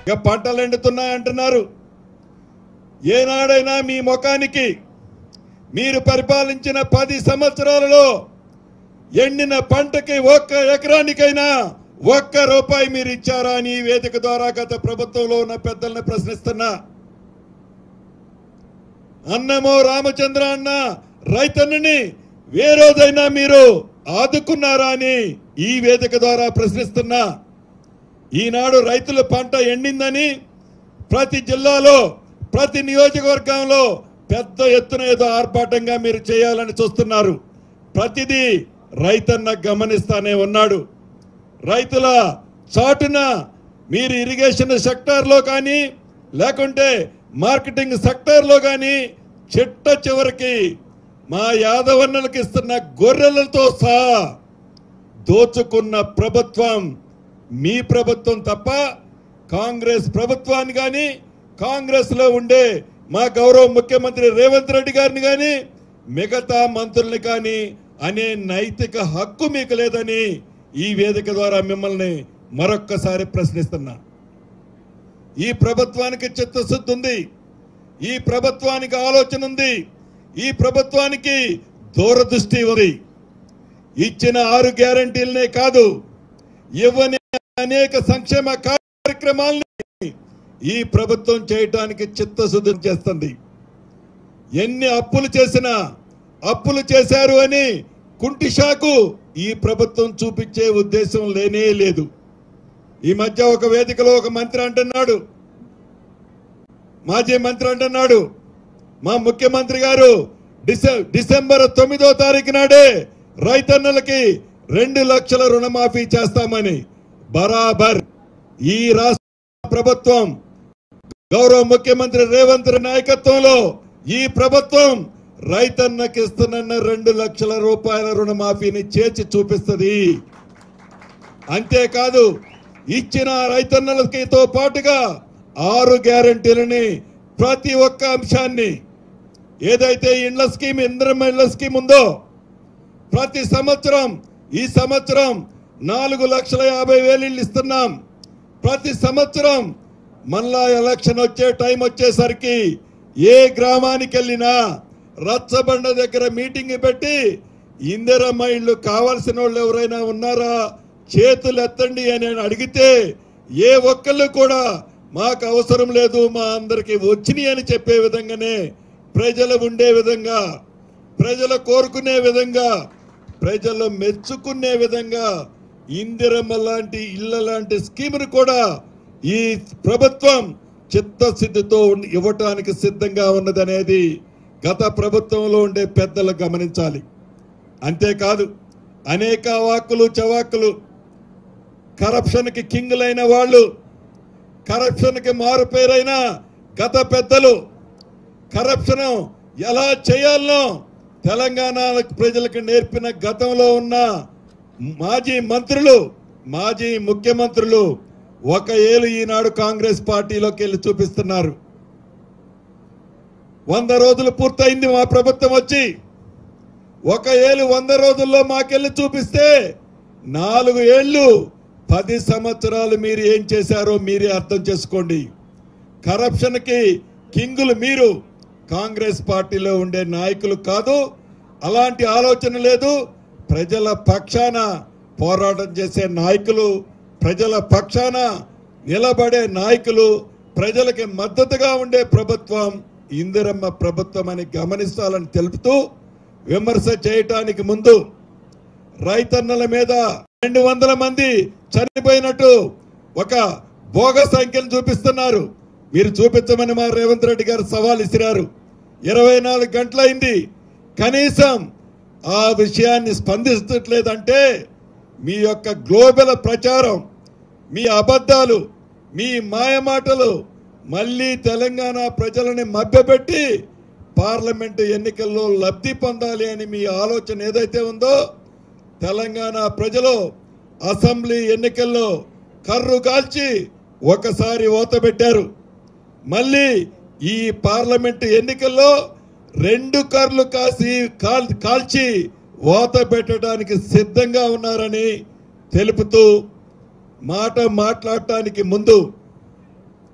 ఇక పంటలు ఎండుతున్నాయి అంటున్నారు ఏనాడైనా మీ ముఖానికి మీరు పరిపాలించిన పది సంవత్సరాలలో ఎండిన పంటకి ఒక్క ఎకరానికైనా ఒక్క రూపాయి మీరు ఇచ్చారా అని ఈ వేదిక ద్వారా గత ప్రభుత్వంలో ఉన్న పెద్దల్ని ప్రశ్నిస్తున్నా అన్నమో రామచంద్ర అన్న రైతన్నని ఏ రోజైనా మీరు ఆదుకున్నారా అని ఈ వేదిక ద్వారా ప్రశ్నిస్తున్నా ఈనాడు రైతుల పంట ఎండిందని ప్రతి జిల్లాలో ప్రతి నియోజకవర్గంలో పెద్ద ఎత్తున ఏదో ఆర్భాటంగా మీరు చేయాలని చూస్తున్నారు ప్రతిదీ రైతన్న గమనిస్తానే ఉన్నాడు రైతుల చాటున మీరు ఇరిగేషన్ సెక్టార్లో కానీ లేకుంటే మార్కెటింగ్ సెక్టార్లో కానీ చిట్ట చివరికి మా యాదవన్నలకు ఇస్తున్న గొర్రెలతో సహా దోచుకున్న ప్రభుత్వం మీ ప్రభుత్వం తప్ప కాంగ్రెస్ ప్రభుత్వాన్ని కానీ కాంగ్రెస్ లో ఉండే మా గౌరవ ముఖ్యమంత్రి రేవంత్ రెడ్డి గారిని కానీ మిగతా మంత్రుల్ని కానీ అనే నైతిక హక్కు మీకు లేదని ఈ వేదిక ద్వారా మిమ్మల్ని మరొక్కసారి ప్రశ్నిస్తున్నా ఈ ప్రభుత్వానికి చిత్తశుద్ధి ఉంది ఈ ప్రభుత్వానికి ఆలోచన ఉంది ఈ ప్రభుత్వానికి దూరదృష్టి ఉంది ఇచ్చిన ఆరు గ్యారంటీలనే కాదు ఇవ్వని అనేక సంక్షేమ కార్యక్రమాలని ఈ ప్రభుత్వం చేయటానికి చిత్తశుద్ధి చేస్తుంది ఎన్ని అప్పులు చేసినా అప్పులు చేశారు అని కుంటి షాకు ఈ ప్రభుత్వం చూపించే ఉద్దేశం లేనే లేదు ఈ మధ్య ఒక వేదికలో ఒక మంత్రి అంటున్నాడు మాజీ మంత్రి అంటున్నాడు మా ముఖ్యమంత్రి గారు డిసె- డిసెంబర్ తొమ్మిదో తారీఖు నాడే రైతన్నలకి రెండు లక్షల రుణమాఫీ చేస్తామని బరాబర్ ఈ రాష్ట్ర ప్రభుత్వం గౌరవ ముఖ్యమంత్రి రేవంత్ రెడ్డి నాయకత్వంలో ఈ ప్రభుత్వం రైతన్నకి ఇస్తున్న రెండు లక్షల రూపాయల రుణమాఫీని చేర్చి చూపిస్తుంది అంతేకాదు ఇచ్చిన రైతన్నలకితో పాటుగా ఆరు గ్యారంటీలని ప్రతి ఒక్క అంశాన్ని ఏదైతే ఇండ్ల స్కీమ్ ఇంద్రమ్మ ఇండ్ల స్కీమ్ ఉందో ప్రతి సంవత్సరం ఈ సంవత్సరం నాలుగు లక్షల యాభై వేలు ఇళ్ళు ఇస్తున్నాం ప్రతి సంవత్సరం మళ్ళా ఎలక్షన్ వచ్చే టైం వచ్చేసరికి ఏ గ్రామానికి వెళ్ళినా రచ్చబండ దగ్గర మీటింగ్ పెట్టి ఇందిరమ్మ ఇళ్ళు కావాల్సిన వాళ్ళు ఎవరైనా ఉన్నారా చేతులు ఎత్తండి అని అడిగితే ఏ ఒక్కళ్ళు కూడా మాకు అవసరం లేదు మా అందరికి వచ్చినాయి అని చెప్పే విధంగానే ప్రజలు ఉండే విధంగా ప్రజలు కోరుకునే విధంగా ప్రజలు మెచ్చుకునే విధంగా ఇందిరమ్మ లాంటి ఇళ్ళ లాంటి స్కీమును కూడా ఈ ప్రభుత్వం చిత్తశుద్ధితో ఉండి- ఇవ్వటానికి సిద్ధంగా ఉన్నదనేది గత ప్రభుత్వంలో ఉండే పెద్దలు గమనించాలి అంతేకాదు అనేక వాక్కులు చవాక్కులు కరప్షన్కి కింగులైన వాళ్ళు కరప్షన్కి మారుపేరైన గత పెద్దలు కరప్షన్ ఎలా చేయాలనో తెలంగాణ ప్రజలకు నేర్పిన గతంలో ఉన్న మాజీ మంత్రులు మాజీ ముఖ్యమంత్రులు ఒక ఏళ్ళు ఈనాడు కాంగ్రెస్ పార్టీలోకి వెళ్ళి చూపిస్తున్నారు వంద రోజులు పూర్తయింది మా ప్రభుత్వం వచ్చి ఒక ఏళ్ళు వంద రోజుల్లో మాకెళ్ళి చూపిస్తే నాలుగు ఏళ్ళు పది సంవత్సరాలు మీరు ఏం చేశారో మీరే అర్థం చేసుకోండి కరప్షన్కి కింగులు మీరు కాంగ్రెస్ పార్టీలో ఉండే నాయకులు కాదు అలాంటి ఆలోచన లేదు ప్రజల పక్షాన పోరాటం చేసే నాయకులు ప్రజల పక్షాన నిలబడే నాయకులు ప్రజలకి మద్దతుగా ఉండే ప్రభుత్వం ఇందిరమ్మ ప్రభుత్వం అని గమనిస్తాలని తెలుపుతూ విమర్శ చేయటానికి ముందు రైతన్నల మీద రెండు వందల మంది చనిపోయినట్టు ఒక భోగ సంఖ్యను చూపిస్తున్నారు మీరు చూపించమని మా రేవంత్ రెడ్డి గారు సవాల్ ఇసిరారు ఇరవై నాలుగు గంటలైంది కనీసం ఆ విషయాన్ని స్పందించట్లేదంటే మీ యొక్క గ్లోబల్ ప్రచారం మీ అబద్ధాలు మీ మాయమాటలు మళ్ళీ తెలంగాణ ప్రజలని మభ్యపెట్టి పార్లమెంటు ఎన్నికల్లో లబ్ధి పొందాలి అని మీ ఆలోచన ఏదైతే ఉందో తెలంగాణ ప్రజలు అసెంబ్లీ ఎన్నికల్లో కర్రు కాల్చి ఒకసారి ఓత పెట్టారు మళ్ళీ ఈ పార్లమెంటు ఎన్నికల్లో రెండు కర్లు కాసి కాల్ కాల్చి ఓత పెట్టడానికి సిద్ధంగా ఉన్నారని తెలుపుతూ మాట మాట్లాడటానికి ముందు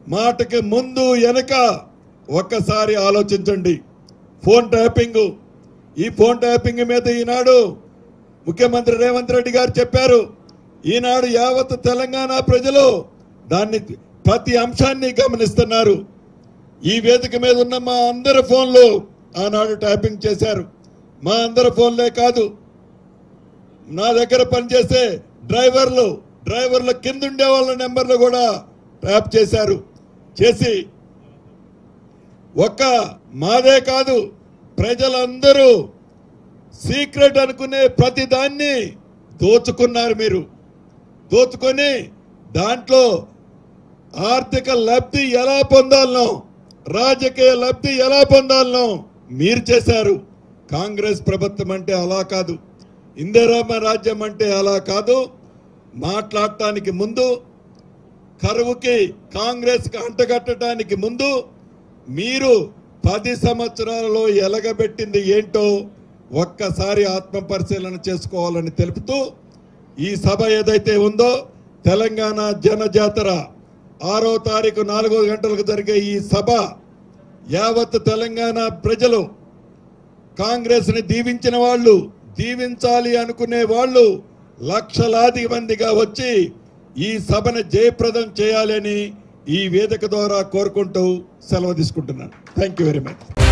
మాటకి ముందు వెనక ఒక్కసారి ఆలోచించండి ఫోన్ ట్యాపింగ్ ఈ ఫోన్ ట్యాపింగ్ మీద ఈనాడు ముఖ్యమంత్రి రేవంత్ రెడ్డి గారు చెప్పారు ఈనాడు యావత్ తెలంగాణ ప్రజలు దాన్ని ప్రతి అంశాన్ని గమనిస్తున్నారు ఈ వేదిక మీద ఉన్న మా అందరి ఫోన్లు ఆనాడు ట్యాపింగ్ చేశారు మా అందరి ఫోన్లే కాదు నా దగ్గర పనిచేసే డ్రైవర్లు డ్రైవర్ల కింద ఉండే వాళ్ళ నెంబర్లు కూడా ట్యాప్ చేశారు చేసి ఒక్క మాదే కాదు ప్రజలందరూ సీక్రెట్ అనుకునే ప్రతి దాన్ని దోచుకున్నారు మీరు దోచుకొని దాంట్లో ఆర్థిక లబ్ధి ఎలా పొందాలనో రాజకీయ లబ్ధి ఎలా పొందాలనో మీరు చేశారు కాంగ్రెస్ ప్రభుత్వం అంటే అలా కాదు ఇందిరామ రాజ్యం అంటే అలా కాదు మాట్లాడటానికి ముందు కరువుకి కాంగ్రెస్ కి అంటగట్టడానికి ముందు మీరు పది సంవత్సరాలలో ఎలగబెట్టింది ఏంటో ఒక్కసారి ఆత్మ పరిశీలన చేసుకోవాలని తెలుపుతూ ఈ సభ ఏదైతే ఉందో తెలంగాణ జనజాతర ఆరో తారీఖు నాలుగో గంటలకు జరిగే ఈ సభ యావత్ తెలంగాణ ప్రజలు కాంగ్రెస్ ని దీవించిన వాళ్ళు దీవించాలి అనుకునే వాళ్ళు లక్షలాది మందిగా వచ్చి ఈ సభను జయప్రదం చేయాలని ఈ వేదిక ద్వారా కోరుకుంటూ సెలవు తీసుకుంటున్నాను థ్యాంక్ యూ వెరీ మచ్